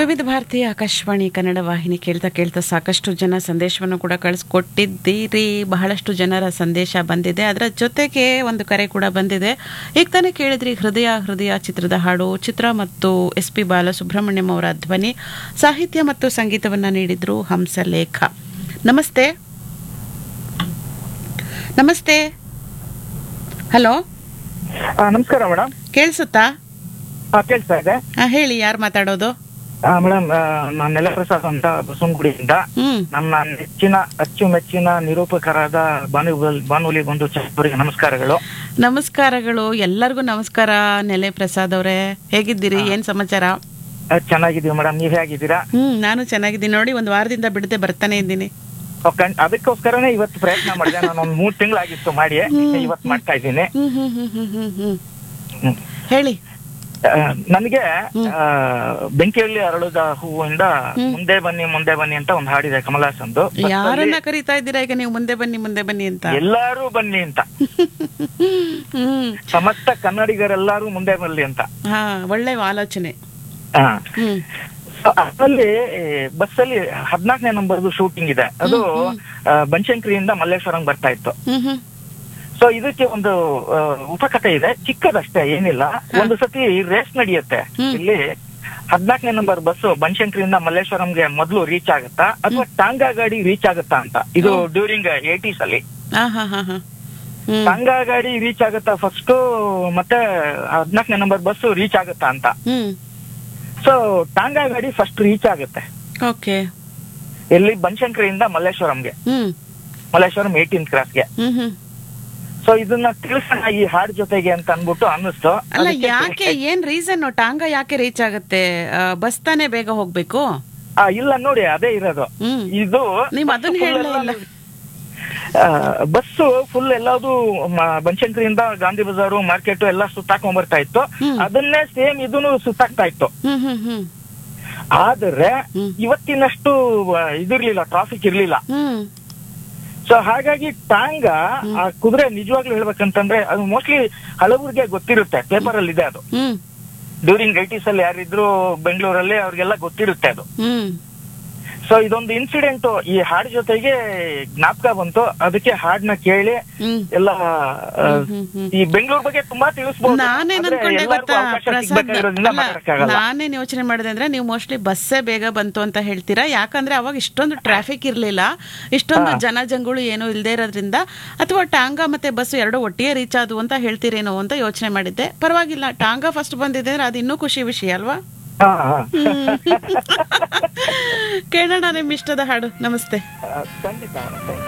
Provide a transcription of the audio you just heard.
ವಿವಿಧ ಭಾರತೀಯ ಆಕಾಶವಾಣಿ ಕನ್ನಡ ವಾಹಿನಿ ಕೇಳ್ತಾ ಕೇಳ್ತಾ ಸಾಕಷ್ಟು ಜನ ಸಂದೇಶವನ್ನು ಕೂಡ ಕಳಿಸ್ಕೊಟ್ಟಿದ್ದೀರಿ ಬಹಳಷ್ಟು ಜನರ ಸಂದೇಶ ಬಂದಿದೆ ಅದರ ಜೊತೆಗೆ ಒಂದು ಕರೆ ಕೂಡ ಬಂದಿದೆ ಈಗ ತಾನೇ ಕೇಳಿದ್ರಿ ಹೃದಯ ಹೃದಯ ಚಿತ್ರದ ಹಾಡು ಚಿತ್ರ ಮತ್ತು ಎಸ್ ಪಿ ಬಾಲಸುಬ್ರಹ್ಮಣ್ಯಂ ಅವರ ಧ್ವನಿ ಸಾಹಿತ್ಯ ಮತ್ತು ಸಂಗೀತವನ್ನು ನೀಡಿದ್ರು ಹಂಸಲೇಖ ನಮಸ್ತೆ ನಮಸ್ತೆ ಹಲೋ ಆ, ನಮಸ್ಕಾರ ಮೇಡಮ್ ಕೇಳಿಸುತ್ತಾ ಆ, ಕೇಳ್ತಾ ಇದೆ ಆ, ಹೇಳಿ ಯಾರು ಮಾತಾಡೋದು ಮೇಡಮ್ ನಾನು ನೆಲಪ್ರಸಾದ್ ಅಂತ ಬಸವನಗುಡಿಯಿಂದ ಹ್ಮ್ ನನ್ನ ನೆಚ್ಚಿನ ಅಚ್ಚುಮೆಚ್ಚಿನ ನಿರೂಪಕರಾದ ಬಾನು ಬಾನುಲಿ ಬಂಧು ಚಾಪುರಿಗೆ ನಮಸ್ಕಾರಗಳು ನಮಸ್ಕಾರಗಳು ಎಲ್ಲರಿಗೂ ನಮಸ್ಕಾರ ನೆಲೆ ಪ್ರಸಾದ್ ಅವರೇ ಹೇಗಿದ್ದೀರಿ ಏನ್ ಸಮಾಚಾರ ಆ, ಚೆನ್ನಾಗಿದ್ದೀವಿ ಮೇಡಮ್ ನೀವ್ ಹೇಗಿದ್ದೀರಾ ಹ್ಮ್ ನಾನು ಚೆನ್ನಾಗಿದ್ದೀನಿ ನೋಡಿ ಒಂದು ವಾರದಿಂದ ಬಿಡದೆ ಬರ್ತಾನೆ ಇದ್ದೀನಿ ಆ, ಕಣ್- ಅದಕ್ಕೋಸ್ಕರನೇ ಇವತ್ತು ಪ್ರಯತ್ನ ಮಾಡಿದೆ ನಾನು ಒಂದ್ ಮೂರ್ ತಿಂಗಳಾಗಿತ್ತು ಮಾಡಿ ಇವತ್ತು ಮಾಡ್ತಾ ಇದ್ದೀನಿ ಹ್ಮ್ ಹ್ಮ್ ಹ್ಮ್ ಹ್ಮ್ ಹ್ಮ್ ಹ್ಮ್ ಹ್ಮ್. ಹೇಳಿ ಆ, ನನಗೆ ಆ, ಬೆಂಕಿಯಲ್ಲಿ ಅರಳುದ ಹೂವಿಂದ ಮುಂದೆ ಬನ್ನಿ ಮುಂದೆ ಬನ್ನಿ ಅಂತ ಒಂದು ಹಾಡಿದೆ ಕಮಲಾಸಂದು ಯಾರನ್ನ ಕರೀತಾ ಇದ್ದೀರಾ ಈಗ ನೀವು ಮುಂದೆ ಬನ್ನಿ ಮುಂದೆ ಬನ್ನಿ ಅಂತ ಎಲ್ಲಾರು ಬನ್ನಿ ಅಂತ ಹ್ಮ್ ಸಮಸ್ತ ಕನ್ನಡಿಗರೆಲ್ಲರೂ ಮುಂದೆ ಬರಲಿ ಅಂತ ಹಾ ಒಳ್ಳೆ ಆಲೋಚನೆ ಹಾ ಹ್ಮ್ ಅದರಲ್ಲಿ ಬಸ್ಸಲ್ಲಿ ಹದಿನಾಲ್ಕನೇ ನಂಬರ್ದು ಶೂಟಿಂಗ್ ಇದೆ ಅದು ಆ, ಬನಶಂಕರಿಯಿಂದ ಮಲ್ಲೇಶ್ವರಂ ಬರ್ತಾ ಇತ್ತು ಹ್ಮ್ ಹ್ಮ್ ಸೊ ಇದಕ್ಕೆ ಒಂದು ಆ, ಉಪಕಥೆ ಇದೆ ಚಿಕ್ಕದಷ್ಟೇ ಏನಿಲ್ಲ ಒಂದು ಸತಿ ರೇಸ್ ನಡೆಯುತ್ತೆ ಇಲ್ಲಿ ಹದಿನಾಲ್ಕನೇ ನಂಬರ್ ಬಸ್ ಬನಶಂಕರಿಯಿಂದ ಮಲ್ಲೇಶ್ವರಂಗೆ ಮೊದಲು ರೀಚ್ ಆಗುತ್ತಾ ಅಥವಾ ಟಾಂಗಾ ಗಾಡಿ ರೀಚ್ ಆಗುತ್ತಾ ಅಂತ ಇದು ಡ್ಯೂರಿಂಗ್ ಏಟೀಸ್ ಅಲ್ಲಿ ಹಾ ಹಾ ಹಾ ಹಾ ಹ್ಮ್ ಟಾಂಗಾ ಗಾಡಿ ರೀಚ್ ಆಗುತ್ತಾ ಫಸ್ಟ್ ಮತ್ತೆ ಹದಿನಾಲ್ಕನೇ ನಂಬರ್ ಬಸ್ ರೀಚ್ ಆಗುತ್ತಾ ಅಂತ ಹ್ಮ್ ಸೊ ಟಾಂಗಾ ಗಾಡಿ ಫಸ್ಟ್ ರೀಚ್ ಆಗುತ್ತೆ ಓಕೆ ಎಲ್ಲಿ ಬನಶಂಕರಿಯಿಂದ ಮಲ್ಲೇಶ್ವರಂಗೆ ಹ್ಮ್ ಮಲ್ಲೇಶ್ವರಂ ಏಯ್ಟೀನ್ ಕ್ರಾಸ್ಗೆ ಹ್ಮ್ ಹ್ಮ್ ಸೊ ಇದನ್ನ ತಿಳಿಸೋಣ ಈ ಹಾಡ್ ಜೊತೆಗೆ ಅಂತ ಅನ್ಬಿಟ್ಟು ಅನ್ನಿಸ್ತು ಅಲ್ಲ ಅದಕ್ಕೆ ಯಾಕೆ ಏನ್ ರೀಸನ್ ಟಾಂಗ ಯಾಕೆ ರೀಚ್ ಆಗುತ್ತೆ ಬಸ್ ತಾನೇ ಬೇಗ ಹೋಗ್ಬೇಕು ಆ, ಇಲ್ಲ ನೋಡಿ ಅದೇ ಇರೋದು ಹ್ಮ್ ಇದು ನೀವ್ ಅದನ್ನ ಹೇಳಲೇ ಇಲ್ಲ ಬಸ್ ಫುಲ್ ಎಲ್ಲಾದು ಮ- ಬನಶಂಕರಿಯಿಂದ ಗಾಂಧಿ ಬಜಾರು ಮಾರ್ಕೆಟ್ ಎಲ್ಲ ಸುತ್ತಾಕೊಂಡ್ ಬರ್ತಾ ಇತ್ತು ಹ್ಮ್. ಅದನ್ನೇ ಸೇಮ್ ಇದನ್ನು ಸುತ್ತಾಕ್ತಾ ಇತ್ತು ಹ್ಮ್ ಹ್ಮ್ ಹ್ಮ್ ಆದ್ರೆ ಹ್ಮ್. ಇವತ್ತಿನಷ್ಟು ಆ, ಇದಿರ್ಲಿಲ್ಲ ಟ್ರಾಫಿಕ್ ಇರ್ಲಿಲ್ಲ ಹ್ಮ್ ಸೊ ಹಾಗಾಗಿ ಟಾಂಗ ಆ ಕುದುರೆ ನಿಜವಾಗ್ಲೂ ಹೇಳ್ಬೇಕಂತಂದ್ರೆ ಅದು ಮೋಸ್ಟ್ಲಿ ಹಲವರಿಗೆ ಗೊತ್ತಿರುತ್ತೆ ಪೇಪರ್ ಅಲ್ಲಿ ಇದೆ ಅದು ಹ್ಮ್ ಡ್ಯೂರಿಂಗ್ ಐಟೀಸ್ ಅಲ್ಲಿ ಯಾರಿದ್ರು ಬೆಂಗಳೂರಲ್ಲಿ ಅವ್ರಿಗೆಲ್ಲ ಗೊತ್ತಿರುತ್ತೆ ಅದು ಹ್ಮ್ ಸೊ ಇದೊಂದು ಇನ್ಸಿಡೆಂಟ್ ಈ ಹಾಡ್ ಜೊತೆಗೆ ಜ್ಞಾಪಕ ಬಂತು ಅದಕ್ಕೆ ಹಾಡ್ನ ಕೇಳಿ ಹ್ಮ್ ಎಲ್ಲ ಆ, ಹ್ಮ್, ಹ್ಮ್. ಈ ಬೆಂಗಳೂರು ಬಗ್ಗೆ ತುಂಬಾ ತಿಳಿಸ್ಬೋದು ನಾನೇನ್ ಆದ್ರೆ ಅನ್ಕೊಂಡೆ ಎಲ್ಲರಿಗೂ ಗೊತ್ತಾ ಅವಕಾಶ ಪ್ರಸಾದ್ ಸಿಗ್ಬೇಕಾಗಿರೋದ್ರಿಂದ ಅಲ್ಲ, ಮಾತಾಡಕ್ಕಾಗಲ್ಲ. ನಾನೇನ್ ಯೋಚನೆ ಮಾಡಿದೆ ಅಂದ್ರೆ ನೀವು ಮೋಸ್ಟ್ಲಿ ಬಸ್ಸೇ ಬೇಗ ಬಂತು ಅಂತ ಹೇಳ್ತೀರಾ ಯಾಕಂದ್ರೆ ಅವಾಗ ಇಷ್ಟೊಂದು ಟ್ರಾಫಿಕ್ ಇರ್ಲಿಲ್ಲ ಇಷ್ಟೊಂದು ಜನ ಜಂಗುಳು ಏನೂ ಇಲ್ಲದೆ ಇರೋದ್ರಿಂದ ಅಥವಾ ಟಾಂಗಾ ಮತ್ತೆ ಬಸ್ ಎರಡು ಒಟ್ಟಿಗೆ ರೀಚ್ ಆದವು ಅಂತ ಹೇಳ್ತೀರೇನೋ ಅಂತ ಯೋಚನೆ ಮಾಡಿದ್ದೆ ಪರವಾಗಿಲ್ಲ ಟಾಂಗಾ ಫಸ್ಟ್ ಬಂದಿದೆ ಅಂದ್ರೆ ಅದು ಇನ್ನೂ ಖುಷಿ ವಿಷಯ ಅಲ್ವಾ ಹಾ, ಹಾ. ಕೇಳೋಣ ನಿಮ್ಮ ಇಷ್ಟದ ಹಾಡು ನಮಸ್ತೆ ಆ, ಖಂಡಿತ